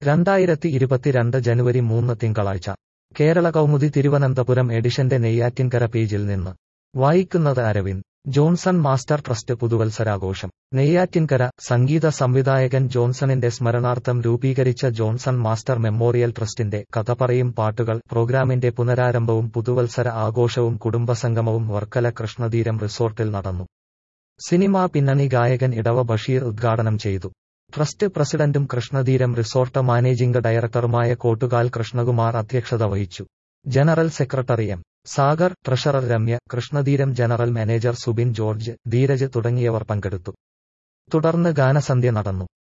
രണ്ടായിരത്തി ഇരുപത്തിരണ്ട് ജനുവരി മൂന്ന് തിങ്കളാഴ്ച കേരള കൗമുദി തിരുവനന്തപുരം എഡിഷന്റെ നെയ്യാറ്റിൻകര പേജിൽ നിന്ന് വായിക്കുന്നത് അരവിന്ദ് ജോൺസൺ മാസ്റ്റർ ട്രസ്റ്റ് പുതുവത്സരാഘോഷം നെയ്യാറ്റിൻകര സംഗീത സംവിധായകൻ ജോൺസണിന്റെ സ്മരണാർത്ഥം രൂപീകരിച്ച ജോൺസൺ മാസ്റ്റർ മെമ്മോറിയൽ ട്രസ്റ്റിന്റെ കഥ പറയും പാട്ടുകൾ പ്രോഗ്രാമിന്റെ പുനരാരംഭവും പുതുവത്സര ആഘോഷവും കുടുംബസംഗമവും വർക്കല കൃഷ്ണതീരം റിസോർട്ടിൽ നടന്നു സിനിമാ പിന്നണി ഗായകൻ ഇടവ ബഷീർ ഉദ്ഘാടനം ചെയ്തു ട്രസ്റ്റ് പ്രസിഡന്റും കൃഷ്ണതീരം റിസോർട്ട് മാനേജിംഗ് ഡയറക്ടറുമായ കോട്ടുകാൽ കൃഷ്ണകുമാർ അധ്യക്ഷത വഹിച്ചു general secretary M Sagar treasurer Ramya Krishnatheeram general manager Subin George Dheeraj തുടങ്ങിയവർ പങ്കെടുത്തു തുടർന്ന് ഗാനസന്ധ്യ നടന്നു